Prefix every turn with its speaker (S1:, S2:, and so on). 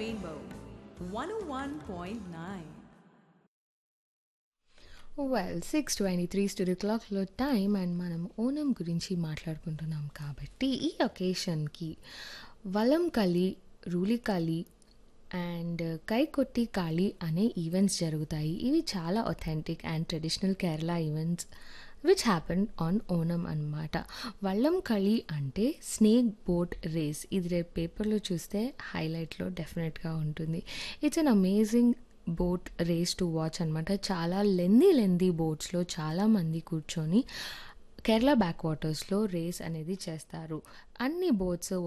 S1: Rainbow 101.9.
S2: Well six twenty three studio క్లాక్లో time and మనం ఓనం గురించి మాట్లాడుకుంటున్నాం కాబట్టి ఈ ఒకేషన్కి వలం కలి రూలికలి అండ్ కైకొట్టి కాళి అనే ఈవెంట్స్ జరుగుతాయి ఇవి చాలా authentic and traditional Kerala events which happen on Onam అనమాట వల్లం కళి అంటే స్నేక్ బోట్ రేస్ ఇది రేపు పేపర్లో చూస్తే హైలైట్లో డెఫినెట్గా ఉంటుంది it's an amazing boat race to watch అనమాట చాలా లెందీ లెందీ బోట్స్లో చాలామంది కూర్చొని కేరళ బ్యాక్ వాటర్స్లో రేస్ అనేది చేస్తారు అన్ని బోట్స్